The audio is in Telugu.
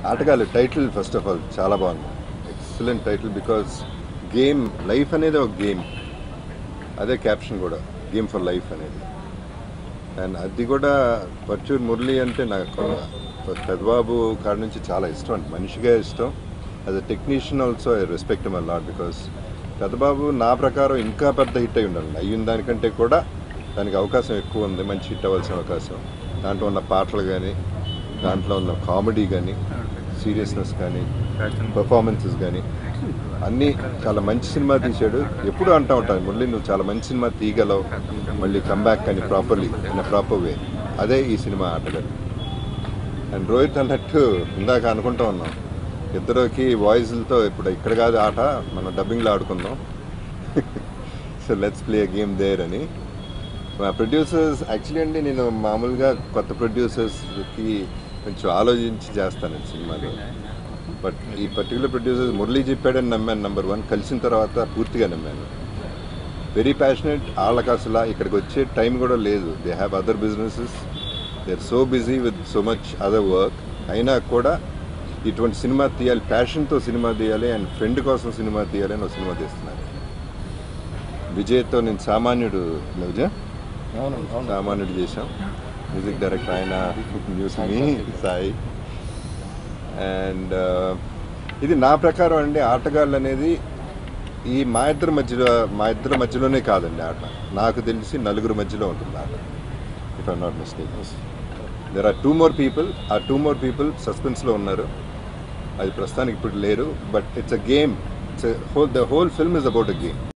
ఆటగాళ్ళు టైటిల్ ఫస్ట్ ఆఫ్ ఆల్ చాలా బాగుంది excellent title because game life అనేది ఒక గేమ్ అదే క్యాప్షన్ కూడా గేమ్ ఫర్ లైఫ్ అనేది అండ్ అది కూడా పర్చూర్ మురళి అంటే నాకు పెద్దబాబు కాడ నుంచి చాలా ఇష్టం అంటే మనిషిగా ఇష్టం as a technician also I respect my lot because పెద్దబాబు నా ప్రకారం ఇంకా పెద్ద హిట్ అయి ఉండాలి అయ్యిన దానికంటే కూడా దానికి అవకాశం ఎక్కువ ఉంది మంచి హిట్ అవ్వాల్సిన అవకాశం దాంట్లో ఉన్న పాటలు కానీ దాంట్లో ఉన్న కామెడీ కానీ సీరియస్నెస్ కానీ పర్ఫార్మెన్సెస్ కానీ అన్నీ చాలా మంచి సినిమా తీశాడు ఎప్పుడు అంటూ ఉంటాను మురళి నువ్వు చాలా మంచి సినిమా తీయగలవు మళ్ళీ కమ్బ్యాక్ కానీ ప్రాపర్లీ ఇన్ ప్రాపర్ వే అదే ఈ సినిమా ఆటగాడు అండ్ రోహిత్ అన్నట్టు ఇందాక అనుకుంటూ ఉన్నాం ఇద్దరికి వాయిస్లతో ఇప్పుడు ఇక్కడ కాదు ఆట మనం డబ్బింగ్లో ఆడుకుందాం so let's play game there అని మా ప్రొడ్యూసర్స్ యాక్చువల్లీ అండి నేను మామూలుగా కొత్త ప్రొడ్యూసర్స్కి కొంచెం ఆలోచించి చేస్తాను ఈ సినిమాలో బట్ ఈ పర్టికులర్ ప్రొడ్యూసర్స్ మురళీ చెప్పాడని నమ్మాను నెంబర్ వన్ కలిసిన తర్వాత పూర్తిగా నమ్మాను వెరీ ప్యాషనెట్ వాళ్ళకి అసలు ఇక్కడికి వచ్చే టైం కూడా లేదు they have other businesses they are so busy with so much other work అయినా కూడా ఇటువంటి సినిమా తీయాలి ప్యాషన్తో సినిమా తీయాలి అండ్ ఫ్రెండ్ కోసం సినిమా తీయాలి అని ఒక సినిమా తీస్తున్నారు విజయ్తో నేను సామాన్యుడు విజయ్ సామాన్యుడు చేశాం మ్యూజిక్ డైరెక్టర్ ఆయన మ్యూజిక్ మీ సాయి అండ్ ఇది నా ప్రకారం అండి ఆటగాళ్ళు అనేది ఈ మా ఇద్దరి మధ్యలో మా ఇద్దరి మధ్యలోనే కాదండి ఆట నాకు తెలిసి నలుగురు మధ్యలో ఉంటుంది ఆట if I not mistake there are two more people ఆ టూ మోర్ పీపుల్ సస్పెన్స్లో ఉన్నారు అది ప్రస్తుతానికి ఇప్పుడు లేరు but it's a game it's whole the whole film is about a game